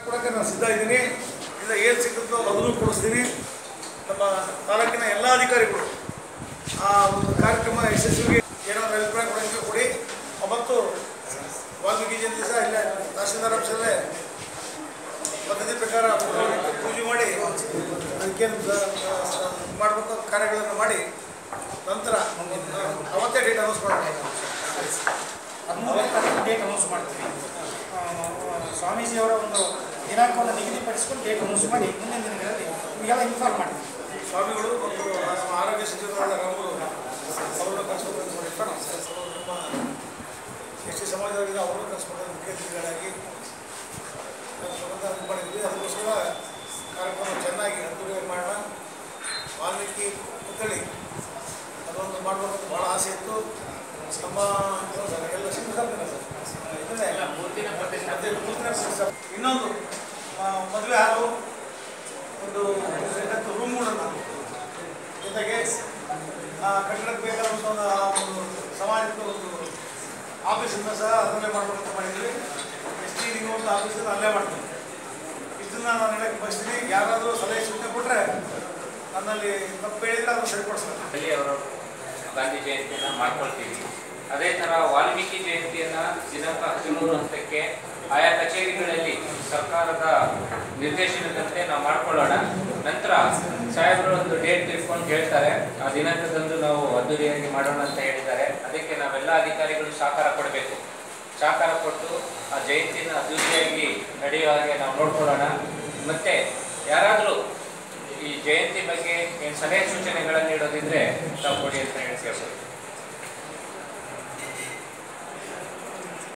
ಕೊಡೋಕ್ಕೆ ನಾನು ಸಿದ್ಧ ಇದ್ದೀನಿ ಇಲ್ಲ ಏನು ಸಿಗುತ್ತೋ ಅದನ್ನು ಕೊಡಿಸ್ತೀನಿ ನಮ್ಮ ತಾಲೂಕಿನ ಎಲ್ಲ ಅಧಿಕಾರಿಗಳು ಆ ಒಂದು ಕಾರ್ಯಕ್ರಮ ಯಶಸ್ವಿಗೆ ಏನಾದರೂ ಅಭಿಪ್ರಾಯ ಕೊಡೋಕ್ಕೆ ಕೊಡಿ ಮತ್ತು ವಾಲ್ಮೀಕಿ ಜಯಂತಿ ಸಹ ಇಲ್ಲ ತಹಸೀಲ್ದಾರ್ ಆಫೀಸಲ್ಲೇ ಪದ್ಧತಿ ಪ್ರಕಾರ ಪೂಜೆ ಮಾಡಿ ಅದಕ್ಕೇನು ಮಾಡಬೇಕು ಕಾರ್ಯಗಳನ್ನು ಮಾಡಿ ನಂತರ ಅವತ್ತೇ ಡೇಟ್ ಅನೌನ್ಸ್ ಮಾಡೋಣ ಹದಿಮೂರನೇ ತಾರೀಕು ಡೇಟ್ ಅನೌನ್ಸ್ ಮಾಡ್ತೀವಿ ಆ, ಸ್ವಾಮೀಜಿಯವರ ಒಂದು ದಿನಾಂಕವನ್ನು ನಿಗದಿಪಡಿಸ್ಕೊಂಡು ಡೇಟ್ ಅನೌನ್ಸ್ ಮಾಡಿ ಮುಂದಿನ ದಿನಗಳಲ್ಲಿ ನಿಮಗೆಲ್ಲ ಇನ್ಫಾರ್ಮ್ ಮಾಡ್ತೀವಿ ಸ್ವಾಮಿಗಳು ಮತ್ತು ನಮ್ಮ ಆರೋಗ್ಯ ಸಚಿವರಾದ ರಾಮರು ಅವರನ್ನು ಕರೆಸ್ಬೇಕು ಮಾಡಿರ್ತಾರೆ ನಮ್ಮ ಎಸ್ ಟಿ ಸಮಾಜದವರಿಗೆ ಅವರನ್ನು ಕರೆಸ್ಬೇಕು ಮುಖ್ಯ ಅತಿಥಿಗಳಾಗಿ ಇದು ಮಾಡಿದ್ವಿ ಅದಕ್ಕೋಸ್ಕರ ಕಾರ್ಯಕ್ರಮ ಚೆನ್ನಾಗಿ ಅದ್ದೂರಿಯಾಗಿ ಮಾಡೋಣ ವಾಲ್ಮೀಕಿ ಪುತ್ಥಳಿ ಅದೊಂದು ಮಾಡಬೇಕಂತ ಭಾಳ ಆಸೆ ಇತ್ತು ನಮ್ಮ ಎಲ್ಲ ಸಿಗ್ತಾರೆ ಸರ್ ಇದನ್ನೇ ಮತ್ತೆ ಮೂರ್ತಿನ ಪ್ರತಿಷ್ಠಾಪನೆ. ಇನ್ನೊಂದು ಆ, ಮದುವೆ ಹಾಲು ಒಂದು ಎಂಟತ್ತು ರೂಮ್ಗಳನ್ನು ಜೊತೆಗೆ ಆ ಕಟ್ಟಡಕ್ಕೆ ಬೇಕಾದಂಥ ಒಂದು ಆ ಒಂದು ಸಮಾಜಕ್ಕೆ ಒಂದು ಆಫೀಸನ್ನು ಸಹ ಅದನ್ನೇ ಮಾಡಬೇಕಂತ ಮಾಡಿದ್ವಿ ಎಸ್ ಟಿ ನೀವು ಒಂದು ಆಫೀಸನ್ನು ಅಲ್ಲೇ ಮಾಡ್ತೀನಿ ಇದನ್ನ ನಾನು ಹೇಳಕ್ಕೆ ಬಯಸ್ತೀನಿ ಯಾರಾದರೂ ಸಲಹೆ ಸೂಚನೆ ಕೊಟ್ಟರೆ ನನ್ನಲ್ಲಿ ತಪ್ಪು ಹೇಳಿದ್ರೆ ಅದನ್ನು ಸರಿಪಡಿಸ್ಬೇಕು ಅಲ್ಲಿ ಅವರು ಗಾಂಧಿ ಜಯಂತಿಯನ್ನ ಮಾಡ್ಕೊಳ್ತೀವಿ ಅದೇ ತರ ವಾಲ್ಮೀಕಿ ಜಯಂತಿಯನ್ನ ದಿನಾಂಕ ಹದಿಮೂರು ಹತ್ತಕ್ಕೆ ಆಯಾ ಕಚೇರಿಗಳಲ್ಲಿ ಸರ್ಕಾರದ ನಿರ್ದೇಶನದಂತೆ ನಾವು ಮಾಡ್ಕೊಳ್ಳೋಣ ನಂತರ ಸಾಹೇಬರು ಒಂದು ಡೇಟ್ ಇಟ್ಕೊಂಡು ಹೇಳ್ತಾರೆ ಆ ದಿನಾಂಕದಂದು ನಾವು ಅದ್ದೂರಿಯಾಗಿ ಮಾಡೋಣ ಅಂತ ಹೇಳಿದ್ದಾರೆ ಅದಕ್ಕೆ ನಾವೆಲ್ಲ ಅಧಿಕಾರಿಗಳು ಸಹಕಾರ ಕೊಡಬೇಕು ಸಹಕಾರ ಕೊಟ್ಟು ಆ ಜಯಂತಿನ ಅದ್ದೂರಿಯಾಗಿ ನಡೆಯುವ ಹಾಗೆ ನಾವು ನೋಡ್ಕೊಳ್ಳೋಣ ಮತ್ತೆ ಯಾರಾದರೂ ಈ ಜಯಂತಿ ಬಗ್ಗೆ ಏನು ಸಲಹೆ ಸೂಚನೆಗಳನ್ನು ನೀಡೋದಿದ್ರೆ ತಾವು ಕೊಡಿ ಅಂತ ಹೇಳಿ ಕೇಳ್ಬೋದು